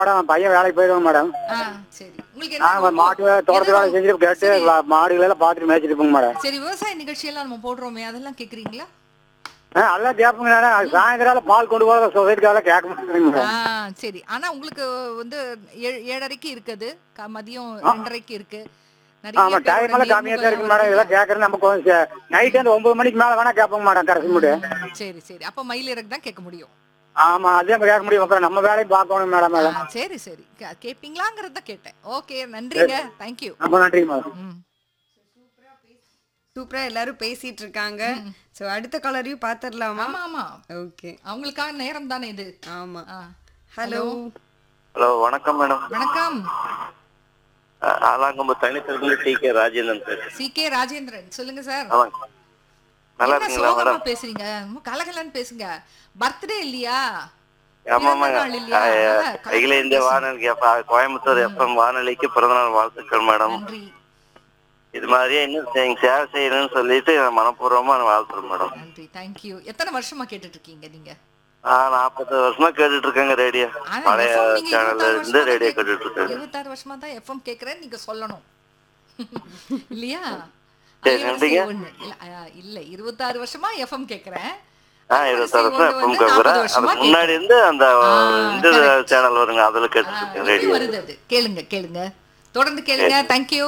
Madam பையன் வேலைக்கு போயிடுவோம் மேடம் ஆ சரி உங்களுக்கு நாங்க என்ன மாட்டு வேலை, தோட்டத்து வேலை என்ன- செஞ்சுட்டு கேட்டு சரி. வா- மாடுகளை எல்லாம் பார்த்துட்டு மேய்ச்சிட்டு இருப்போங்க மேடம் சரி விவசாய நிகழ்ச்சியெல்லாம் நம்ம போடுறோமே அதெல்லாம் கேக்குறீங்களா ஆ, எல்லாம் கேட்போங்க மேடம் சாயந்தரம் பால் கொண்டு போகிற சொசைட்டிக்காக கேட்க மாட்டேங்க ஆ மேடம் சரி ஆனா உங்களுக்கு வந்து ஏழு- ஏழரைக்கு இருக்குது க- மதியம் ரெண்டரைக்கு இருக்கு ஆமா டைம் எல்லாம் கம்மியா தான் இருக்கு மேடம் இதெல்லாம் கேட்கறது நம்ம கொஞ்சம் நைட் வந்து ஒன்பது மணிக்கு மேல வேணா கேட்போங்க மேடம் கடைசி முடி சரி சரி அப்ப மயிலிறகு தான் கேட்க முடியும் ஆமா அதே மாதிரி கேட்க முடியும் அப்புறம் நம்ம வேலையும் பார்க்கணும் மேடம் மேடம் ஆ, சரி சரி கே- கேப்பீங்களாங்கிறத கேட்டேன் ஓகே நன்றிங்க தேங்க்யூ ரொம்ப நன்றிங்க மேடம் ம் சூப்பரா எல்லாரும் பேசிட்டு இருக்காங்க சோ அடுத்த கலரையும் பாத்திரலாமா ஆமா ஆமா ஓகே அவங்களுக்கான நேரம் தானே இது ஆமா ஆ. ஹலோ ஹலோ வணக்கம் மேடம் வணக்கம் ஆலாங்கம்பு தனித்திருந்து டி கே ராஜேந்திரன் பேசுறேன் சி கே ராஜேந்திரன் சொல்லுங்க சார் ஆமாங்க நல்லா என்ன இருக்கீங்களா சோகமா மேடம் பேசுறீங்க ரொம்ப கலகலன்னு பேசுங்க பர்த்டே இல்லையா ஆமாமாங்க பிறந்த நாள் இல்லையா? ஆ, ஆ, அகில இந்திய வானொலி எஃப்- கோயம்புத்தூர் எஃப்எம் வானொலிக்கு பிறந்தநாள் வாழ்த்துக்கள் மேடம் நன்றி இது மாதிரியே இன்னும் செய்- சேவை செய்யணும்னு சொல்லிட்டு நான் மனப்பூர்வமா நான் வாழ்த்துறேன் மேடம் நன்றி தேங்க்யூ எத்தனை வருஷமா கேட்டுட்டு இருக்கீங்க நீங்க நான் நாற்பது வருஷமா கேட்டுட்டு இருக்கேங்க ரேடியோ ஆனா பழைய FM நீங்க சேனல்ல 26 இருந்து வருஷமா ரேடியோ தான் கேட்டுட்டு இருக்கேன் இருபத்தாறு வருஷமா தான் எஃப்எம் கேக்குறேன்னு நீங்க சொல்லணும் இல்லையா சரி, அலைவரிசை நன்றிங்க. ஒண்ணு. இல்ல, ஆ, இல்ல இருபத்தாறு வருஷமா எஃப்எம் கேக்குறேன் ஆ இருபத்தாறு வருஷம் அலைவரிசை எஃப்எம் ஒண்ணு கேட்குறேன் நாற்பது வருஷமா அதுக்கு முன்னாடி இருந்து அந்த ஆ, இந்த correct. சேனல் வருங்க அதுல ஆ, கேட்டுட்டு இருக்கேன் இப்படி ரேடியோ வருது அது கேளுங்க கேளுங்க தொடர்ந்து கேளுங்க தேங்க்யூ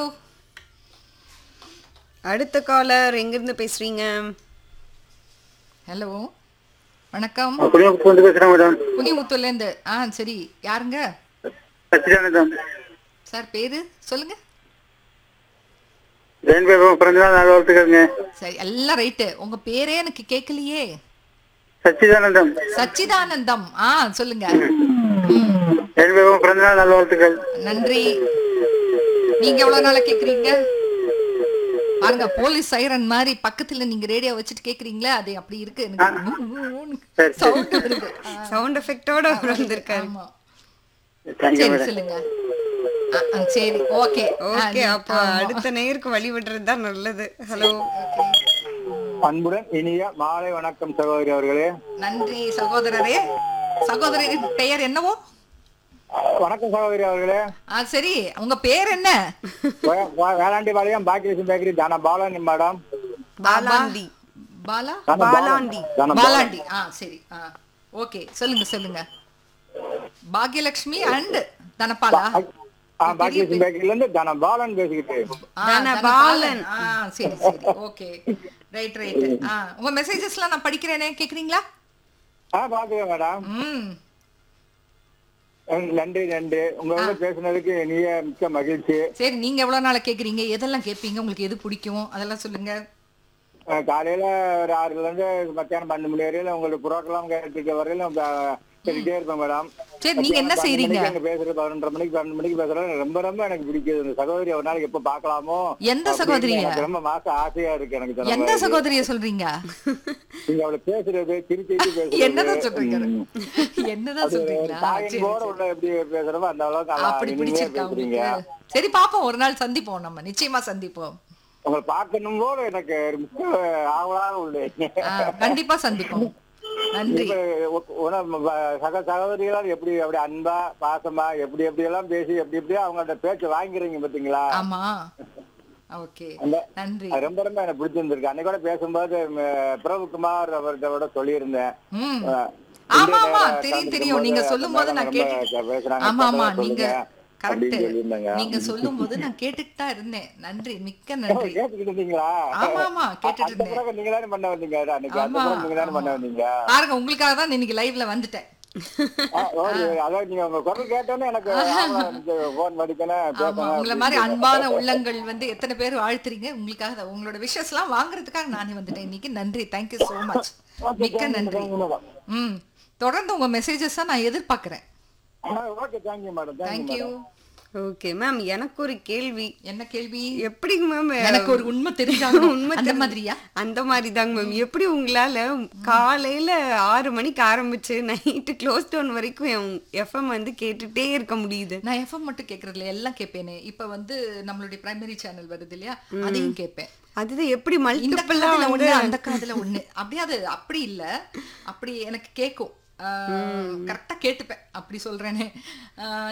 அடுத்த காலர் எங்க இருந்து பேசுறீங்க ஹலோ வணக்கம் குடியிருப்பு வந்து பேசுறேன் மேடம் புனிமுத்துல இருந்து ஆ சரி யாருங்க சச்சிதானந்தம் சார் பேரு சொல்லுங்க ஜெயின் பேபா பிறந்த நாள் நாள் வாழ்த்துக்கங்க சரி எல்லாம் ரைட்டு உங்க பேரே எனக்கு கேட்கலையே சச்சிதானந்தம் சச்சிதானந்தம் ஆ சொல்லுங்க ஜெயின் பேபா பிறந்த நாள் நாள் வாழ்த்துக்கள் நன்றி நீங்க எவ்வளவு நாளா கேக்குறீங்க பாருங்க போலீஸ் சைரன் மாதிரி பக்கத்துல நீங்க ரேடியோ வச்சுட்டு கேக்குறீங்களே அது அப்படி இருக்கு எனக்கு சவுண்ட் வருது ஆ, சவுண்ட் எஃபெக்டோட வந்திருக்காரு ஆமா தேங்க்யூ சரி மேடம் சொல்லுங்க ஆ, ஆ, சரி ஓகே ஓகே அப்போ அடுத்த நேருக்கு வழி விடுறது தான் நல்லது ஹலோ அன்புடன் இனிய மாலை வணக்கம் சகோதரி அவர்களே நன்றி சகோதரரே சகோதரின் பெயர் என்னவோ வணக்கம் சகோதரி அவர்களே ஆ சரி உங்க பேர் என்ன வே- வே- வேளாண்டி பாளையம் பாக்கியலட்சுமி பேக்கரி தானா பாலன் மேடம் பாலாண்டி பாலா தானா பாலாண்டி. தானா பாலாண்டி ஆ சரி ஆ ஓகே சொல்லுங்க சொல்லுங்க பாக்யலட்சுமி அண்ட் தனபாலா ஆ பாக்கியலட்சுமி பேக்கரில இருந்து தானா பாலன் பேசிக்கிட்டு ஆ, தனபாலன். ஆ சரி சரி ஓகே ரைட் ரைட் ஆ உங்க மெசேஜஸ்லாம் நான் படிக்கிறேனே கேக்குறீங்களா ஆ பாத்துக்கேன் மேடம் ம் நன்றி நன்றி உங்களோட பேசுனதுக்கு இனிய மிக்க மகிழ்ச்சி சரி நீங்க எவ்வளவு நாளா கேக்குறீங்க எதெல்லாம் கேட்பீங்க உங்களுக்கு எது பிடிக்கும் அதெல்லாம் சொல்லுங்க அஹ் காலையில ஒரு ஆறுல இருந்து மத்தியானம் பன்னெண்டு மணி வரையில உங்களுக்கு புரோக்கெல்லாம் கேட்டுக்க வரையிலும் அஹ், கேட்டுட்டே இருப்பேன் மேடம் சரி நீங்க என்ன பன்னெண்டு செய்றீங்க மணிக்கு அங்க பேசுறது பதினொன்றரை மணிக்கு பன்னெண்டு மணிக்கு பேசுறது ரொம்ப ரொம்ப எனக்கு பிடிக்குது இந்த சகோதரி ஒரு நாளைக்கு எப்ப பாக்கலாமோ எந்த அப்படின்னு சகோதரிய எனக்கு ரொம்ப மாசம் ஆசையா இருக்கு எனக்கு இந்த எந்த மாதிரி. சகோதரிய சொல்றீங்க நீங்க அவளை பேசுறது திருச்சி பேசுறது என்னதான் சொல்றீங்க ம். என்னதான் அது சொல்றீங்களா தாயின் சரி, போல சரி. உள்ள எப்படி பேசுறோமோ அந்த அளவுக்கு நல்லா அப்படி இனிமையா பிடிச்சிருக்கா பேசுறீங்க உங்களுக்கு சரி பாப்போம் ஒரு நாள் சந்திப்போம் நம்ம நிச்சயமா சந்திப்போம் உங்களை பார்க்கணும் போல எனக்கு மிக்க ஆவலாக உள்ளேன் ஆ, கண்டிப்பா சந்திப்போம் நன்றி இப்ப உ- உன- வ- சக சகோதரிகளால் எப்படி அப்படி அன்பா பாசமா எப்படி எப்படி எல்லாம் பேசி எப்படி எப்படியோ அவங்கள்ட்ட பேச்சு வாங்கிறீங்க பாத்தீங்களா ஆமா ஓகே அந்த- நன்றி அது ரொம்ப ரொம்ப எனக்கு பிடிச்சிருந்திருக்கு அன்னைக்கு கூட பேசும்போது ம, பிரபுகுமார் அவர்கிட்ட கூட சொல்லியிருந்தேன் ம் அஹ், ஆமா இந்திய ஆமா நேர தெரியும் காலத்துக்கு தெரியும் போது நீங்க அந்த சொல்லும் போது மேடம் நான் ரொம்ப கேட்டு பேசுறாங்க, ஆமா ஆமா சொல்லுங்க நீங்க கரெக்ட் அப்படின்னு சொல்லியிருந்தாங்க. நீங்க சொல்லும் போது நான் கேட்டுட்டு தான் இருந்தேன் நன்றி மிக்க நன்றி கேட்டுக்கிட்டு இருந்தீங்களா ஆமா ஆமா கேட்டுட்டு அந்த இருந்தேன் பிறகு நீங்க தானே பண்ண வந்தீங்க அன்னைக்கு அந்த ஆமா, பிறகு நீங்க தானே பண்ண ஆமா. வந்தீங்க பாருங்க உங்களுக்காக தான் இன்னைக்கு லைவ்ல வந்துட்டேன் ஆ, ஓ, அதாவது நீங்க உங்க குரல் கேட்டோன்னே எனக்கு போன் படிக்கணும் ஆமா பேசணும் உங்களை மாதிரி அன்பான உள்ளங்கள் வந்து எத்தனை பேர் வாழ்த்துறீங்க உங்களுக்காக தான். உங்களோட விஷஸ் எல்லாம் வாங்குறதுக்காக நானே வந்துட்டேன் இன்னைக்கு நன்றி தேங்க்யூ so மச் மிக்க நன்றி ம் தொடர்ந்து உங்க மெசேஜஸ் நான் எதிர்பார்க்கிறேன் okay thank you madam thank you thank you okay ma'am எனக்கு ஒரு கேள்வி என்ன கேள்வி எப்படிங்க மேம் எனக்கு ஒரு உண்மை தெரிஞ்சாகணும் உண்மை அந்த தெரிஞ்சு- மாதிரியா அந்த மாதிரி தாங்க மேம் எப்படி உங்களால காலையில ஆறு மணிக்கு ஆரம்பிச்சு நைட்டு க்ளோஸ் டவுன் வரைக்கும் எஃப்எம் வந்து கேட்டுட்டே இருக்க முடியுது நான் எஃப்எம் மட்டும் கேட்கறதுல எல்லாம் கேட்பேனே இப்ப வந்து நம்மளுடைய பிரைமரி சேனல் வருது இல்லையா அதையும் கேட்பேன் அதுதான் எப்படி இந்த மல்டிபிளா காதுல வந்து ஒண்ணு அந்த காதுல ஒண்ணு அப்படியே அது அப்படி இல்ல அப்படி எனக்கு கேக்கும் கரெக்டா கேட்டுப்பேன் அப்படி சொல்றேனே ஆஹ்